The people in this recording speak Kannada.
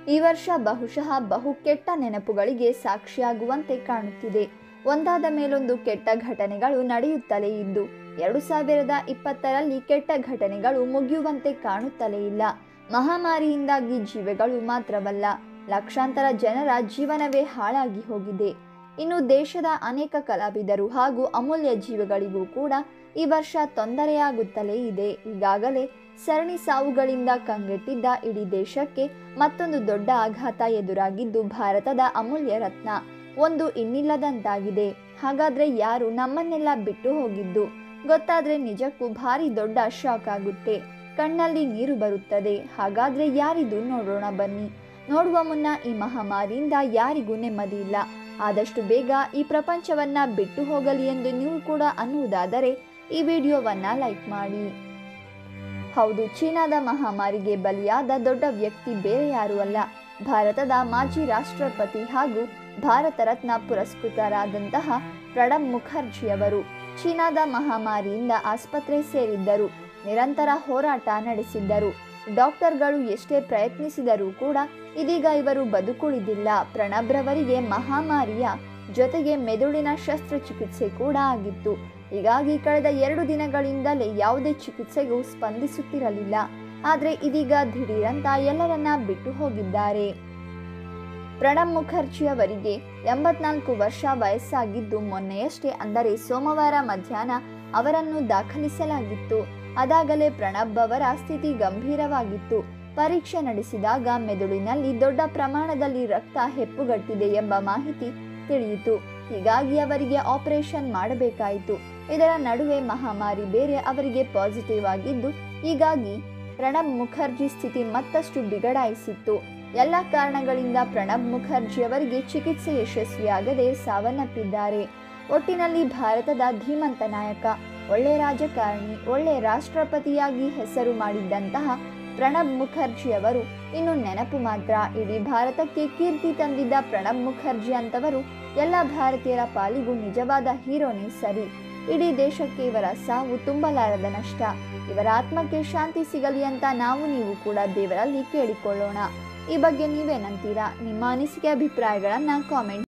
ಈ ವರ್ಷ ಬಹುಶಃ ಬಹು ಕೆಟ್ಟ ನೆನಪುಗಳಿಗೆ ಸಾಕ್ಷಿಯಾಗುವಂತೆ ಕಾಣುತ್ತಿದೆ ಒಂದಾದ ಮೇಲೊಂದು ಕೆಟ್ಟ ಘಟನೆಗಳು ನಡೆಯುತ್ತಲೇ ಇದ್ದು ಎರಡು ಸಾವಿರದ ಇಪ್ಪತ್ತರಲ್ಲಿ ಕೆಟ್ಟ ಘಟನೆಗಳು ಮುಗಿಯುವಂತೆ ಕಾಣುತ್ತಲೇ ಇಲ್ಲ ಮಹಾಮಾರಿಯಿಂದಾಗಿ ಜೀವಗಳು ಮಾತ್ರವಲ್ಲ ಲಕ್ಷಾಂತರ ಜನರ ಜೀವನವೇ ಹಾಳಾಗಿ ಹೋಗಿದೆ ಇನ್ನು ದೇಶದ ಅನೇಕ ಕಲಾವಿದರು ಹಾಗೂ ಅಮೂಲ್ಯ ಜೀವಗಳಿಗೂ ಕೂಡ ಈ ವರ್ಷ ತೊಂದರೆಯಾಗುತ್ತಲೇ ಇದೆ ಈಗಾಗಲೇ ಸರಣಿ ಸಾವುಗಳಿಂದ ಕಂಗೆಟ್ಟಿದ್ದ ಇಡೀ ದೇಶಕ್ಕೆ ಮತ್ತೊಂದು ದೊಡ್ಡ ಆಘಾತ ಎದುರಾಗಿದ್ದು ಭಾರತದ ಅಮೂಲ್ಯ ರತ್ನ ಒಂದು ಇನ್ನಿಲ್ಲದಂತಾಗಿದೆ ಹಾಗಾದ್ರೆ ಯಾರು ನಮ್ಮನ್ನೆಲ್ಲ ಬಿಟ್ಟು ಹೋಗಿದ್ದು ಗೊತ್ತಾದ್ರೆ ನಿಜಕ್ಕೂ ಭಾರಿ ದೊಡ್ಡ ಶಾಕ್ ಆಗುತ್ತೆ ಕಣ್ಣಲ್ಲಿ ನೀರು ಬರುತ್ತದೆ ಹಾಗಾದ್ರೆ ಯಾರಿದು ನೋಡೋಣ ಬನ್ನಿ ನೋಡುವ ಮುನ್ನ ಈ ಮಹಾಮಾರಿಯಿಂದ ಯಾರಿಗೂ ನೆಮ್ಮದಿ ಇಲ್ಲ ಆದಷ್ಟು ಬೇಗ ಈ ಪ್ರಪಂಚವನ್ನ ಬಿಟ್ಟು ಹೋಗಲಿ ಎಂದು ನೀವು ಕೂಡ ಅನ್ನುವುದಾದರೆ ಈ ವಿಡಿಯೋವನ್ನ ಲೈಕ್ ಮಾಡಿ ಹೌದು ಚೀನಾದ ಮಹಾಮಾರಿಗೆ ಬಲಿಯಾದ ದೊಡ್ಡ ವ್ಯಕ್ತಿ ಬೇರೆ ಯಾರೂ ಅಲ್ಲ ಭಾರತದ ಮಾಜಿ ರಾಷ್ಟ್ರಪತಿ ಹಾಗೂ ಭಾರತ ರತ್ನ ಪುರಸ್ಕೃತರಾದಂತಹ ಪ್ರಣಬ್ ಮುಖರ್ಜಿಯವರು ಚೀನಾದ ಮಹಾಮಾರಿಯಿಂದ ಆಸ್ಪತ್ರೆ ಸೇರಿದ್ದರು ನಿರಂತರ ಹೋರಾಟ ನಡೆಸಿದ್ದರು ಡಾಕ್ಟರ್ಗಳು ಎಷ್ಟೇ ಪ್ರಯತ್ನಿಸಿದರೂ ಕೂಡ ಇದೀಗ ಇವರು ಬದುಕುಳಿದಿಲ್ಲ ಪ್ರಣಬ್ರವರಿಗೆ ಮಹಾಮಾರಿಯ ಜೊತೆಗೆ ಮೆದುಳಿನ ಶಸ್ತ್ರಚಿಕಿತ್ಸೆ ಕೂಡ ಆಗಿತ್ತು ಹೀಗಾಗಿ ಕಳೆದ ಎರಡು ದಿನಗಳಿಂದಲೇ ಯಾವುದೇ ಚಿಕಿತ್ಸೆಗೂ ಸ್ಪಂದಿಸುತ್ತಿರಲಿಲ್ಲ ಆದರೆ ಇದೀಗ ದಿಢೀರಂತ ಎಲ್ಲರನ್ನ ಬಿಟ್ಟು ಹೋಗಿದ್ದಾರೆ ಪ್ರಣಬ್ ಮುಖರ್ಜಿ ಅವರಿಗೆ ಎಂಬತ್ನಾಲ್ಕು ವರ್ಷ ವಯಸ್ಸಾಗಿದ್ದು ಮೊನ್ನೆಯಷ್ಟೇ ಅಂದರೆ ಸೋಮವಾರ ಮಧ್ಯಾಹ್ನ ಅವರನ್ನು ದಾಖಲಿಸಲಾಗಿತ್ತು ಅದಾಗಲೇ ಪ್ರಣಬ್ ಅವರ ಸ್ಥಿತಿ ಗಂಭೀರವಾಗಿತ್ತು ಪರೀಕ್ಷೆ ನಡೆಸಿದಾಗ ಮೆದುಳಿನಲ್ಲಿ ದೊಡ್ಡ ಪ್ರಮಾಣದಲ್ಲಿ ರಕ್ತ ಹೆಪ್ಪುಗಟ್ಟಿದೆ ಎಂಬ ಮಾಹಿತಿ ತಿಳಿಯಿತು ಹೀಗಾಗಿ ಅವರಿಗೆ ಆಪರೇಷನ್ ಮಾಡಬೇಕಾಯಿತು ಇದರ ನಡುವೆ ಮಹಾಮಾರಿ ಬೇರೆ ಅವರಿಗೆ ಪಾಸಿಟಿವ್ ಆಗಿದ್ದು ಹೀಗಾಗಿ ಪ್ರಣಬ್ ಮುಖರ್ಜಿ ಸ್ಥಿತಿ ಮತ್ತಷ್ಟು ಬಿಗಡಾಯಿಸಿತ್ತು ಎಲ್ಲ ಕಾರಣಗಳಿಂದ ಪ್ರಣಬ್ ಮುಖರ್ಜಿ ಅವರಿಗೆ ಚಿಕಿತ್ಸೆ ಯಶಸ್ವಿಯಾಗದೆ ಸಾವನ್ನಪ್ಪಿದ್ದಾರೆ ಒಟ್ಟಿನಲ್ಲಿ ಭಾರತದ ಧೀಮಂತ ನಾಯಕ ಒಳ್ಳೆ ರಾಜಕಾರಣಿ ಒಳ್ಳೆ ರಾಷ್ಟ್ರಪತಿಯಾಗಿ ಹೆಸರು ಮಾಡಿದ್ದಂತಹ ಪ್ರಣಬ್ ಮುಖರ್ಜಿ ಅವರು ಇನ್ನು ನೆನಪು ಮಾತ್ರ ಇಡೀ ಭಾರತಕ್ಕೆ ಕೀರ್ತಿ ತಂದಿದ್ದ ಪ್ರಣಬ್ ಮುಖರ್ಜಿ ಅಂತವರು ಎಲ್ಲ ಭಾರತೀಯರ ಪಾಲಿಗೂ ನಿಜವಾದ ಹೀರೋನೇ ಸರಿ ಇಡೀ ದೇಶಕ್ಕೆ ಇವರ ಸಾವು ತುಂಬಲಾರದ ನಷ್ಟ ಇವರ ಆತ್ಮಕ್ಕೆ ಶಾಂತಿ ಸಿಗಲಿ ಅಂತ ನಾವು ನೀವು ಕೂಡ ದೇವರಲ್ಲಿ ಕೇಳಿಕೊಳ್ಳೋಣ ಈ ಬಗ್ಗೆ ನೀವೇನಂತೀರಾ ನಿಮ್ಮ ಅನಿಸಿಕೆ ಅಭಿಪ್ರಾಯಗಳನ್ನು ಕಾಮೆಂಟ್